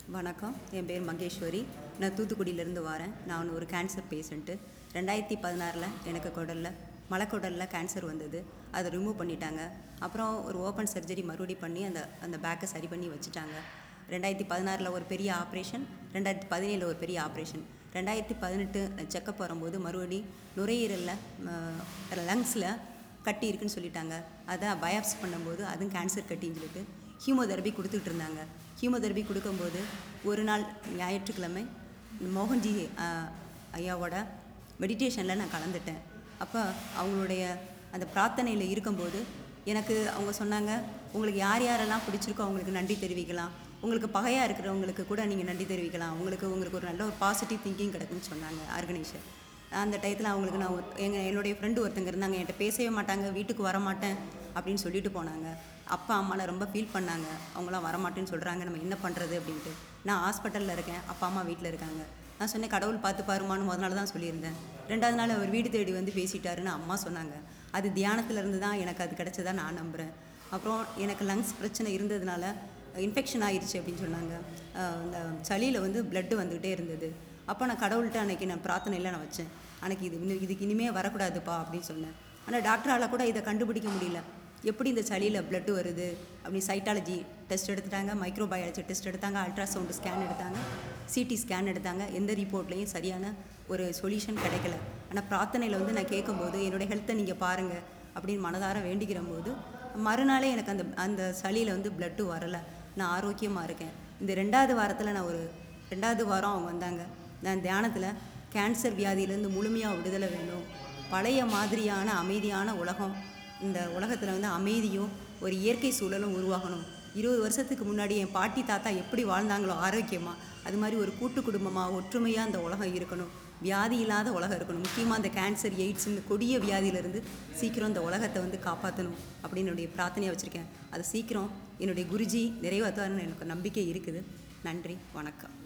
வணக்கம் என் பேர் மகேஸ்வரி நான் தூத்துக்குடியிலேருந்து வரேன் நான் ஒரு கேன்சர் பேஷண்ட்டு ரெண்டாயிரத்தி பதினாறில் எனக்கு குடலில் மலைக்குடலில் கேன்சர் வந்தது அதை ரிமூவ் பண்ணிட்டாங்க அப்புறம் ஒரு ஓப்பன் சர்ஜரி மறுபடி பண்ணி அந்த அந்த பேக்கை சரி பண்ணி வச்சுட்டாங்க ரெண்டாயிரத்தி பதினாறில் ஒரு பெரிய ஆப்ரேஷன் ரெண்டாயிரத்தி பதினேழில் ஒரு பெரிய ஆப்ரேஷன் ரெண்டாயிரத்தி பதினெட்டு செக்கப் வரும்போது மறுபடி நுரையீரலில் லங்ஸில் கட்டி இருக்குன்னு சொல்லிட்டாங்க அதை பயாப்ஸ் பண்ணும்போது அதுவும் கேன்சர் கட்டின்னு சொல்லிட்டு ஹீமோதெரபி கொடுத்துட்டு இருந்தாங்க ஹீமோதெரபி கொடுக்கும்போது ஒரு நாள் ஞாயிற்றுக்கிழமை மோகன்ஜி ஆஹ், ஐயாவோட மெடிடேஷனில் நான் கலந்துட்டேன் அப்போ அவங்களுடைய அந்த பிரார்த்தனையில் இருக்கும்போது எனக்கு அவங்க சொன்னாங்க உங்களுக்கு யார் யாரெல்லாம் பிடிச்சிருக்கோ அவங்களுக்கு நன்றி தெரிவிக்கலாம் உங்களுக்கு பகையாக இருக்கிறவங்களுக்கு கூட நீங்கள் நன்றி தெரிவிக்கலாம் உங்களுக்கு உங்களுக்கு ஒரு நல்ல ஒரு பாசிட்டிவ் திங்கிங் கிடைக்கும்னு சொன்னாங்க ஆர்கனைசர் அந்த டயத்தில் அவங்களுக்கு நான் ஒத்- எங்க என்னுடைய ஃப்ரெண்டு ஒருத்தங்க இருந்தாங்க என்கிட்ட பேசவே மாட்டாங்க வீட்டுக்கு வர மாட்டேன் அப்படின்னு சொல்லிட்டு போனாங்க அப்பா அம்மாலாம் ரொம்ப ஃபீல் பண்ணாங்க அவங்களாம் வரமாட்டேன்னு சொல்கிறாங்க நம்ம என்ன பண்ணுறது அப்படின்ட்டு நான் ஹாஸ்பிட்டலில் இருக்கேன் அப்பா அம்மா வீட்டில் இருக்காங்க நான் சொன்னேன் கடவுள் பார்த்து பாருமான்னு முத நாள் தான் சொல்லியிருந்தேன் ரெண்டாவது நாள் அவர் வீடு தேடி வந்து பேசிட்டாருன்னு அம்மா சொன்னாங்க அது தியானத்துல இருந்து தான் எனக்கு அது கிடைச்சதா நான் நம்புகிறேன் அப்புறம் எனக்கு லங்ஸ் பிரச்சனை இருந்ததுனால இன்ஃபெக்ஷன் ஆயிருச்சு அப்படின்னு சொன்னாங்க அஹ் இந்த சளியில் வந்து blood வந்துக்கிட்டே இருந்தது அப்போ நான் கடவுள்கிட்ட அன்னைக்கு நான் பிரார்த்தனையில் நான் வச்சேன் அன்னைக்கு இது இன்னும் இதுக்கு இனிமே வரக்கூடாதுப்பா அப்படின்னு சொன்னேன் ஆனால் டாக்டரால் கூட இதை கண்டுபிடிக்க முடியல எப்படி இந்த சளியில் blood வருது அப்படின்னு சைட்டாலஜி டெஸ்ட் எடுத்துட்டாங்க மைக்ரோபயாலஜி டெஸ்ட் எடுத்தாங்க அல்ட்ராசவுண்டு ஸ்கேன் எடுத்தாங்க சிடி ஸ்கேன் எடுத்தாங்க எந்த ரிப்போர்ட்லேயும் சரியான ஒரு சொல்யூஷன் கிடைக்கல ஆனால் பிரார்த்தனையில் வந்து நான் கேட்கும்போது என்னோடய ஹெல்த்தை நீங்கள் பாருங்கள் அப்படின்னு மனதார வேண்டிக்கிற போது மறுநாளே எனக்கு அந்த அந்த சளியில் வந்து blood வரலை நான் ஆரோக்கியமாக இருக்கேன் இந்த ரெண்டாவது வாரத்தில் நான் ஒரு ரெண்டாவது வாரம் அவங்க வந்தாங்க நான் தியானத்தில் கேன்சர் வியாதியிலேருந்து முழுமையாக விடுதலை வேணும் பழைய மாதிரியான அமைதியான உலகம் இந்த உலகத்தில் வந்து அமைதியும் ஒரு இயற்கை சூழலும் உருவாகணும் இருபது வருஷத்துக்கு முன்னாடி என் பாட்டி தாத்தா எப்படி வாழ்ந்தாங்களோ ஆரோக்கியமாக அது மாதிரி ஒரு கூட்டு குடும்பமாக ஒற்றுமையாக அந்த உலகம் இருக்கணும் வியாதி இல்லாத உலகம் இருக்கணும் முக்கியமாக அந்த கேன்சர் எய்ட்ஸ் இந்த கொடிய வியாதியிலேருந்து சீக்கிரம் இந்த உலகத்தை வந்து காப்பாற்றணும் அப்படின்னு என்னுடைய பிரார்த்தனையாக வச்சுருக்கேன் அது சீக்கிரம் என்னுடைய குருஜி நிறைவேற்றுவாருன்னு எனக்கு நம்பிக்கை இருக்குது நன்றி வணக்கம்